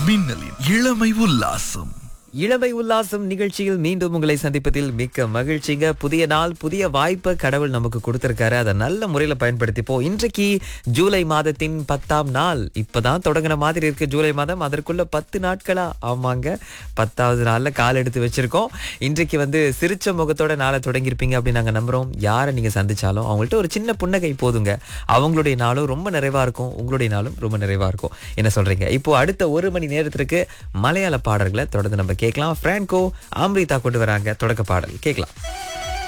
மின்னலின் இளமை உல்லாசம் இளமை உல்லாசம் நிகழ்ச்சியில் மீண்டும் உங்களை சந்திப்பதில் மிக்க மகிழ்ச்சிங்க புதிய நாள் புதிய வாய்ப்பை கடவுள் நமக்கு கொடுத்திருக்காரு அதை நல்ல முறையில் பயன்படுத்திப்போம் இன்றைக்கு ஜூலை மாதத்தின் பத்தாம் நாள் இப்பதான் தொடங்கின மாதிரி இருக்கு ஜூலை மாதம் அதற்குள்ள பத்து நாட்களா ஆமாங்க பத்தாவது நாள்ல கால் எடுத்து வச்சிருக்கோம் இன்றைக்கு வந்து சிரிச்ச முகத்தோட நாளை தொடங்கியிருப்பீங்க அப்படின்னு நாங்க நம்புறோம் யாரை நீங்க சந்திச்சாலும் அவங்கள்ட்ட ஒரு சின்ன புன்னகை போதுங்க அவங்களுடைய நாளும் ரொம்ப நிறைவா இருக்கும் உங்களுடைய நாளும் ரொம்ப நிறைவா இருக்கும் என்ன சொல்றீங்க இப்போ அடுத்த ஒரு மணி நேரத்திற்கு மலையாள பாடல்களை தொடர்ந்து நம்ம கேட்கலாம் பிரான்கோ அம்ரிதா கொண்டு வராங்க தொடக்க பாடல் கேட்கலாம்